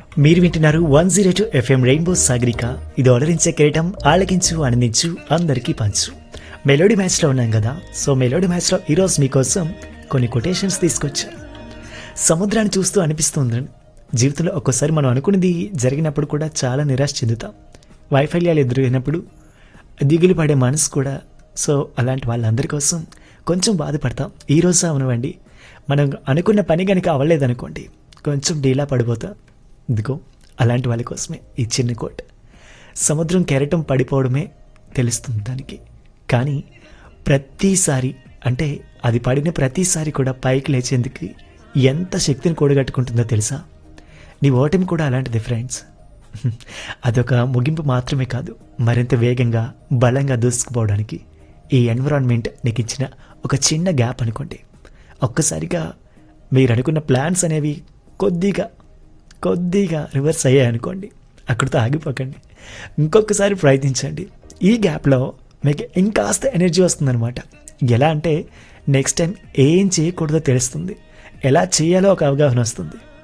మీరు వింటున్నారు one zero two FM rainbow Sagarika ఇది అలరించే కిరీటం ఆలకించు ఆనందించు అందరికీ పంచు మెలోడీ మ్యాచ్లో ఉన్నాం కదా సో మెలోడీ మ్యాచ్లో ఈరోజు మీకోసం కొన్ని కొటేషన్స్ తీసుకొచ్చా సముద్రాన్ని చూస్తూ అనిపిస్తుంది జీవితంలో ఒక్కోసారి మనం అనుకున్నది జరిగినప్పుడు కూడా చాలా నిరాశ చెందుతాం వైఫల్యాలు ఎదురైనప్పుడు దిగులు పడే మనసు కూడా సో అలాంటి వాళ్ళందరి కోసం కొంచెం బాధపడతాం ఈ రోజు అవనివ్వండి మనం అనుకున్న పని కనుక అవ్వలేదనుకోండి కొంచెం డీలా పడిపోతాం ఇదిగో అలాంటి వాళ్ళ కోసమే ఈ చిన్న కోట్ సముద్రం కెరటం పడిపోవడమే తెలుస్తుంది దానికి కానీ ప్రతిసారి అంటే అది పడిన ప్రతిసారి కూడా పైకి లేచేందుకు ఎంత శక్తిని కూడగట్టుకుంటుందో తెలుసా నీ ఓటమి కూడా అలాంటిది ఫ్రెండ్స్ అదొక ముగింపు మాత్రమే కాదు మరింత వేగంగా బలంగా దూసుకుపోవడానికి ఈ ఎన్విరాన్మెంట్ నీకు ఇచ్చిన ఒక చిన్న గ్యాప్ అనుకోండి ఒక్కసారిగా మీరు అనుకున్న ప్లాన్స్ అనేవి కొద్దిగా కొద్దిగా రివర్స్ అయ్యాయి అనుకోండి అక్కడితో ఆగిపోకండి ఇంకొకసారి ప్రయత్నించండి ఈ గ్యాప్లో మీకు ఇంకాస్త ఎనర్జీ వస్తుందన్నమాట ఎలా అంటే నెక్స్ట్ టైం ఏం చేయకూడదో తెలుస్తుంది ఎలా చేయాలో ఒక అవగాహన వస్తుంది